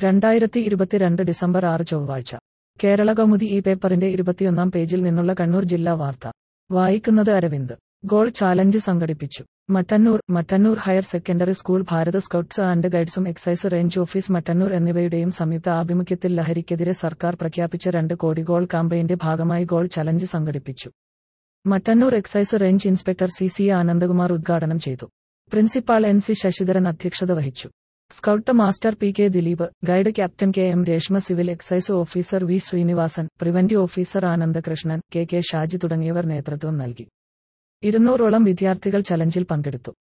രണ്ടായിരത്തി ഇരുപത്തിരണ്ട് ഡിസംബർ ആറ് ചൊവ്വാഴ്ച കേരള കൗമുദി ഈ പേപ്പറിന്റെ ഇരുപത്തിയൊന്നാം പേജിൽ നിന്നുള്ള കണ്ണൂർ ജില്ലാ വാർത്ത വായിക്കുന്നത് അരവിന്ദ് ഗോൾ ചാലഞ്ച് സംഘടിപ്പിച്ചു Mattannur Mattannur higher secondary school Bharat scouts and ഗൈഡ്സും എക്സൈസ് റേഞ്ച് ഓഫീസ് മട്ടന്നൂർ എന്നിവയുടെയും സംയുക്ത ആഭിമുഖ്യത്തിൽ ലഹരിക്കെതിരെ സർക്കാർ പ്രഖ്യാപിച്ച രണ്ട് കോടി ഗോൾ കാമ്പയിന്റെ ഭാഗമായി ഗോൾ ചലഞ്ച് സംഘടിപ്പിച്ചു Mattannur excise range inspector C C Anandakumar ഉദ്ഘാടനം ചെയ്തു പ്രിൻസിപ്പാൾ എൻ സി ശശിധരൻ അധ്യക്ഷത വഹിച്ചു scout master P K Dileep guide captain K M Reshma civil excise officer V Srinivasan preventive officer Anandakrishnan K K Shaji തുടങ്ങിയവർ നേതൃത്വം നൽകി ഇരുന്നൂറോളം വിദ്യാർത്ഥികൾ ചലഞ്ചിൽ പങ്കെടുത്തു